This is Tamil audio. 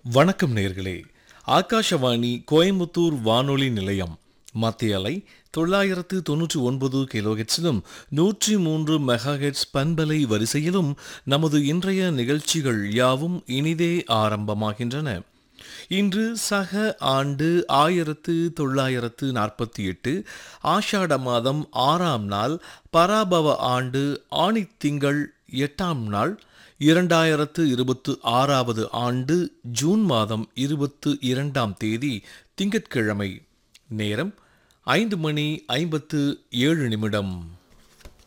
வணக்கம் நேர்களே ஆகாஷவாணி கோயம்புத்தூர் வானொலி நிலையம் மத்திய அலை தொள்ளாயிரத்து தொன்னூற்றி ஒன்பது கிலோஹெட்ஸிலும் நூற்றி மூன்று மெகாஹெட்ஸ் பண்பலை வரிசையிலும் நமது இன்றைய நிகழ்ச்சிகள் யாவும் இனிதே ஆரம்பமாகின்றன இன்று சக ஆண்டு ஆயிரத்து தொள்ளாயிரத்து நாற்பத்தி எட்டு ஆஷாட மாதம் ஆறாம் நாள் பராபவ ஆண்டு ஆணித் திங்கள் எட்டாம் நாள் இரண்டாயிரத்து இருபத்து ஆறாவது ஆண்டு ஜூன் மாதம் இருபத்து இரண்டாம் தேதி திங்கட்கிழமை நேரம் ஐந்து மணி ஐம்பத்து ஏழு நிமிடம்